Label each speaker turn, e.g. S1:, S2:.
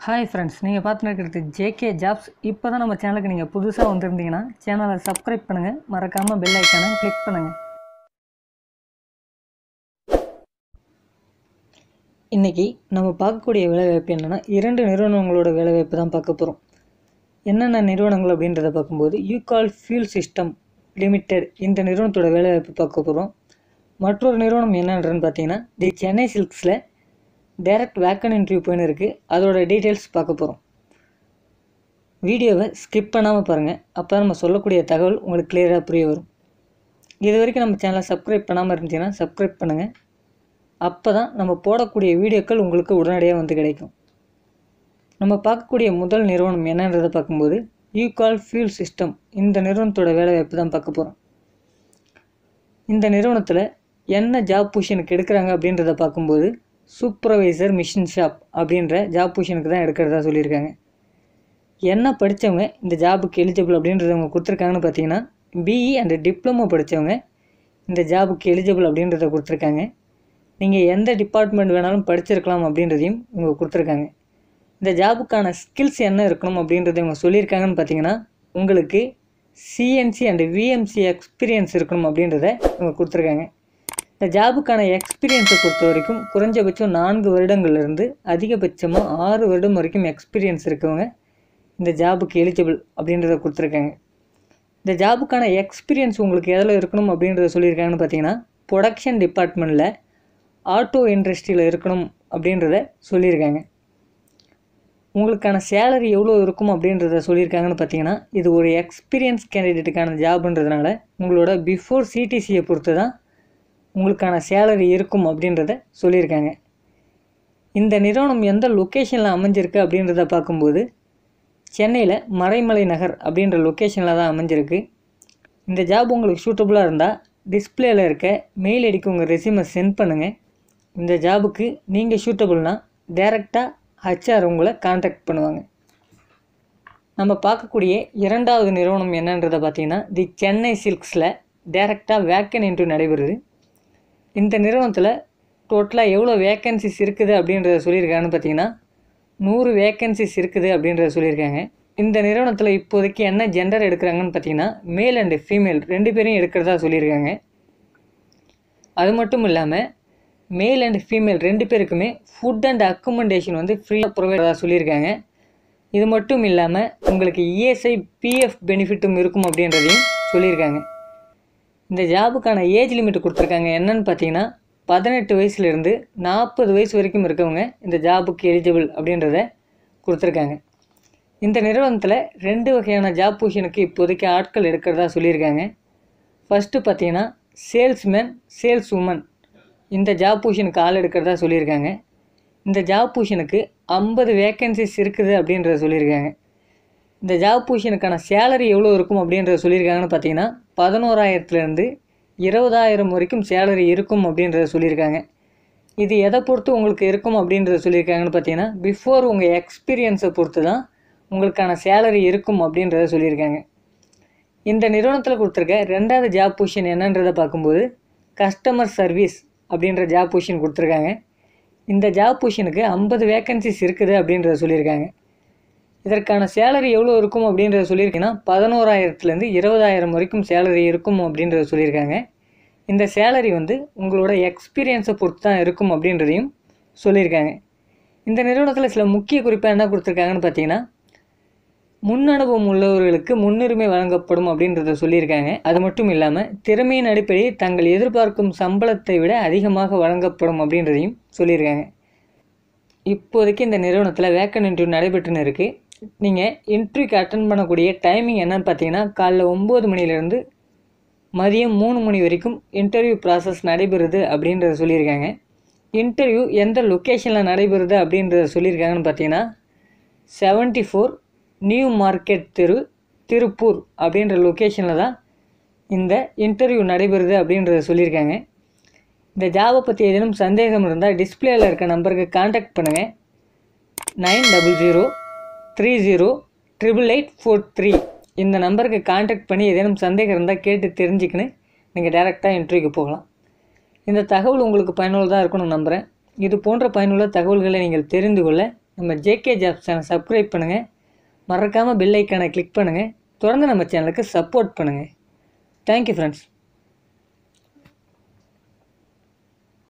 S1: hi friends நீங்கள் பார்த்துட்டு இருக்கிறது ஜேகே ஜாப்ஸ் இப்போ தான் நம்ம சேனலுக்கு நீங்கள் புதுசாக வந்திருந்தீங்கன்னா சேனலை சப்ஸ்கிரைப் பண்ணுங்கள் மறக்காமல் பெல் ஐக்கானை கிளிக் பண்ணுங்கள் இன்றைக்கி நம்ம பார்க்கக்கூடிய வேலைவாய்ப்பு என்னென்னா இரண்டு நிறுவனங்களோட வேலைவாய்ப்பு தான் பார்க்க போகிறோம் என்னென்ன நிறுவனங்கள் அப்படின்றத பார்க்கும்போது யூகால் ஃபியூல் சிஸ்டம் லிமிடெட் இந்த நிறுவனத்தோட வேலைவாய்ப்பு பார்க்க போகிறோம் மற்றொரு நிறுவனம் என்னன்றன்னு பார்த்தீங்கன்னா தி சென்னை சில்க்ஸில் டைரக்ட் வேக்கன் இன்டர்வியூ போயின்னு இருக்குது அதோட டீட்டெயில்ஸ் பார்க்க போகிறோம் வீடியோவை ஸ்கிப் பண்ணாமல் பாருங்கள் அப்போ தான் நம்ம சொல்லக்கூடிய தகவல் உங்களுக்கு கிளியராக புரிய வரும் இது வரைக்கும் நம்ம சேனலை சப்ஸ்கிரைப் பண்ணாமல் இருந்துச்சுன்னா சப்ஸ்கிரைப் பண்ணுங்கள் அப்போ தான் நம்ம போடக்கூடிய வீடியோக்கள் உங்களுக்கு உடனடியாக வந்து கிடைக்கும் நம்ம பார்க்கக்கூடிய முதல் நிறுவனம் என்னன்றதை பார்க்கும்போது யூகால் ஃபியூல் சிஸ்டம் இந்த நிறுவனத்தோட வேலைவாய்ப்பு தான் பார்க்க போகிறோம் இந்த நிறுவனத்தில் என்ன ஜாப் பொசிஷனுக்கு எடுக்கிறாங்க அப்படின்றத பார்க்கும்போது சூப்பர்வைசர் மிஷின் ஷாப் அப்படின்ற ஜாப் பொசிஷனுக்கு தான் எடுக்கிறதா சொல்லியிருக்காங்க என்ன படித்தவங்க இந்த ஜாபுக்கு எலிஜிபிள் அப்படின்றத அவங்க கொடுத்துருக்காங்கன்னு பார்த்தீங்கன்னா பிஇ அண்ட் டிப்ளமோ படித்தவங்க இந்த ஜாபுக்கு எலிஜிபிள் அப்படின்றத கொடுத்துருக்காங்க நீங்கள் எந்த டிபார்ட்மெண்ட் வேணாலும் படிச்சிருக்கலாம் அப்படின்றதையும் இவங்க கொடுத்துருக்காங்க இந்த ஜாபுக்கான ஸ்கில்ஸ் என்ன இருக்கணும் அப்படின்றத இவங்க சொல்லியிருக்காங்கன்னு பார்த்தீங்கன்னா உங்களுக்கு சிஎன்சி அண்ட் விஎம்சி எக்ஸ்பீரியன்ஸ் இருக்கணும் அப்படின்றத இவங்க கொடுத்துருக்காங்க இந்த ஜாபுக்கான எக்ஸ்பீரியன்ஸை பொறுத்த வரைக்கும் குறைஞ்சபட்சம் நான்கு வருடங்கள்லேருந்து அதிகபட்சமாக ஆறு வருடம் வரைக்கும் எக்ஸ்பீரியன்ஸ் இருக்கவங்க இந்த ஜாபுக்கு எலிஜிபிள் அப்படின்றத கொடுத்துருக்காங்க இந்த ஜாபுக்கான எக்ஸ்பீரியன்ஸ் உங்களுக்கு எதில் இருக்கணும் அப்படின்றத சொல்லியிருக்காங்கன்னு பார்த்தீங்கன்னா ப்ரொடக்ஷன் டிபார்ட்மெண்ட்டில் ஆட்டோ இண்டஸ்ட்ரியில் இருக்கணும் அப்படின்றத சொல்லியிருக்காங்க உங்களுக்கான சேலரி எவ்வளோ இருக்கும் அப்படின்றத சொல்லியிருக்காங்கன்னு பார்த்தீங்கன்னா இது ஒரு எக்ஸ்பீரியன்ஸ் கேண்டிடேட்டுக்கான ஜாப்ன்றதுனால உங்களோட பிஃபோர் சிடிசியை பொறுத்து தான் உங்களுக்கான சேலரி இருக்கும் அப்படின்றத சொல்லியிருக்காங்க இந்த நிறுவனம் எந்த லொக்கேஷனில் அமைஞ்சிருக்கு அப்படின்றத பார்க்கும்போது சென்னையில் மறைமலை நகர் அப்படின்ற லொக்கேஷனில் தான் அமைஞ்சிருக்கு இந்த ஜாப் உங்களுக்கு சூட்டபுளாக இருந்தால் டிஸ்பிளேயில் இருக்க மெயில் ஐடிக்கு உங்கள் ரெசியூமை சென்ட் பண்ணுங்கள் இந்த ஜாபுக்கு நீங்கள் சூட்டபுள்னால் டேரெக்டாக ஹச்ஆர் உங்களை காண்டாக்ட் பண்ணுவாங்க நம்ம பார்க்கக்கூடிய இரண்டாவது நிறுவனம் என்னன்றதை பார்த்தீங்கன்னா தி சென்னை சில்க்ஸில் டேரெக்டாக வேக்கன் இன்டர்வியூ நடைபெறுது இந்த நிறுவனத்தில் டோட்டலாக எவ்வளோ வேக்கன்சிஸ் இருக்குது அப்படின்றத சொல்லியிருக்காங்கன்னு பார்த்தீங்கன்னா நூறு வேக்கன்சிஸ் இருக்குது அப்படின்றத சொல்லியிருக்காங்க இந்த நிறுவனத்தில் இப்போதைக்கு என்ன ஜெண்டர் எடுக்கிறாங்கன்னு பார்த்தீங்கன்னா மேல் அண்டு ஃபீமேல் ரெண்டு பேரையும் எடுக்கிறதா சொல்லியிருக்காங்க அது மட்டும் இல்லாமல் மேல் அண்ட் ஃபீமேல் ரெண்டு பேருக்குமே ஃபுட் அண்ட் அக்கமண்டேஷன் வந்து ஃப்ரீயாக ப்ரொவைடாக சொல்லியிருக்காங்க இது மட்டும் இல்லாமல் உங்களுக்கு இஎஸ்ஐ பிஎஃப் பெனிஃபிட்டும் இருக்கும் அப்படின்றதையும் சொல்லியிருக்காங்க இந்த ஜாபுக்கான ஏஜ் லிமிட் கொடுத்துருக்காங்க என்னன்னு பார்த்தீங்கன்னா பதினெட்டு வயசுலேருந்து நாற்பது வயசு வரைக்கும் இருக்கவங்க இந்த ஜாபுக்கு எலிஜிபிள் அப்படின்றத கொடுத்துருக்காங்க இந்த நிறுவனத்தில் ரெண்டு வகையான ஜாப் பொசிஷனுக்கு இப்போதைக்கு ஆட்கள் எடுக்கிறதா சொல்லியிருக்காங்க ஃபஸ்ட்டு பார்த்தீங்கன்னா சேல்ஸ்மேன் சேல்ஸ் உமன் இந்த ஜாப் பொசிஷனுக்கு ஆள் எடுக்கிறதா சொல்லியிருக்காங்க இந்த ஜாப் பொசிஷனுக்கு ஐம்பது வேக்கன்சிஸ் இருக்குது அப்படின்றத சொல்லியிருக்காங்க இந்த ஜாப் பொசிஷனுக்கான சேலரி எவ்வளோ இருக்கும் அப்படின்றத சொல்லியிருக்காங்கன்னு பார்த்தீங்கன்னா பதினோராயிரத்துலேருந்து இருபதாயிரம் வரைக்கும் சேலரி இருக்கும் அப்படின்றத சொல்லியிருக்காங்க இது எதை பொறுத்து உங்களுக்கு இருக்கும் அப்படின்றத சொல்லியிருக்காங்கன்னு பார்த்தீங்கன்னா பிஃபோர் உங்கள் எக்ஸ்பீரியன்ஸை பொறுத்து தான் உங்களுக்கான சேலரி இருக்கும் அப்படின்றத சொல்லியிருக்காங்க இந்த நிறுவனத்தில் கொடுத்துருக்க ரெண்டாவது ஜாப் பொசிஷன் என்னன்றதை பார்க்கும்போது கஸ்டமர் சர்வீஸ் அப்படின்ற ஜாப் பொசிஷன் கொடுத்துருக்காங்க இந்த ஜாப் பொசிஷனுக்கு ஐம்பது வேக்கன்சிஸ் இருக்குது அப்படின்றத சொல்லியிருக்காங்க இதற்கான சேலரி எவ்வளோ இருக்கும் அப்படின்றத சொல்லியிருக்கீங்கன்னா பதினோராயிரத்துலேருந்து இருபதாயிரம் வரைக்கும் சேலரி இருக்கும் அப்படின்றத சொல்லியிருக்காங்க இந்த சேலரி வந்து உங்களோட எக்ஸ்பீரியன்ஸை பொறுத்து தான் இருக்கும் அப்படின்றதையும் சொல்லியிருக்காங்க இந்த நிறுவனத்தில் சில முக்கிய குறிப்பாக என்ன கொடுத்துருக்காங்கன்னு பார்த்தீங்கன்னா முன் அனுபவம் உள்ளவர்களுக்கு முன்னுரிமை வழங்கப்படும் அப்படின்றத சொல்லியிருக்காங்க அது மட்டும் இல்லாமல் திறமையின் அடிப்படையில் தங்கள் எதிர்பார்க்கும் சம்பளத்தை விட அதிகமாக வழங்கப்படும் அப்படின்றதையும் சொல்லியிருக்காங்க இப்போதைக்கு இந்த நிறுவனத்தில் வேக்கன் இன்டர்வியூ நடைபெற்றுன்னு இருக்குது நீங்கள் இன்டர்வியூக்கு அட்டன் பண்ணக்கூடிய டைமிங் என்னன்னு பார்த்தீங்கன்னா காலைல ஒம்பது மணிலேருந்து மதியம் மூணு மணி வரைக்கும் இன்டர்வியூ ப்ராசஸ் நடைபெறுது அப்படின்றத சொல்லியிருக்காங்க இன்டர்வியூ எந்த லொக்கேஷனில் நடைபெறுது அப்படின்றத சொல்லியிருக்காங்கன்னு பார்த்தீங்கன்னா செவன்ட்டி ஃபோர் நியூ மார்க்கெட் தெரு திருப்பூர் அப்படின்ற லொக்கேஷனில் தான் இந்த இன்டர்வியூ நடைபெறுது அப்படின்றத சொல்லியிருக்காங்க இந்த ஜாபை பற்றி ஏதேனும் சந்தேகம் இருந்தால் டிஸ்பிளேயில் இருக்க நம்பருக்கு காண்டாக்ட் பண்ணுங்கள் nine double zero three zero triple eight four three இந்த நம்பருக்கு காண்டாக்ட் பண்ணி ஏதேனும் சந்தேகம் இருந்தால் கேட்டு தெரிஞ்சுக்கின்னு நீங்கள் டேரெக்டாக இன்டர்வியூக்கு போகலாம் இந்த தகவல் உங்களுக்கு பயனுள்ளதாக இருக்கும்னு நம்புகிறேன் இது போன்ற பயனுள்ள தகவல்களை நீங்கள் தெரிந்து கொள்ள நம்ம ஜேகே ஜாப்ஸ் சேனல் சப்ஸ்கிரைப் பண்ணுங்கள் மறக்காமல் பெல் ஐக்கானை கிளிக் பண்ணுங்கள் தொடர்ந்து நம்ம சேனலுக்கு சப்போர்ட் பண்ணுங்கள் தேங்க்யூ ஃப்ரெண்ட்ஸ்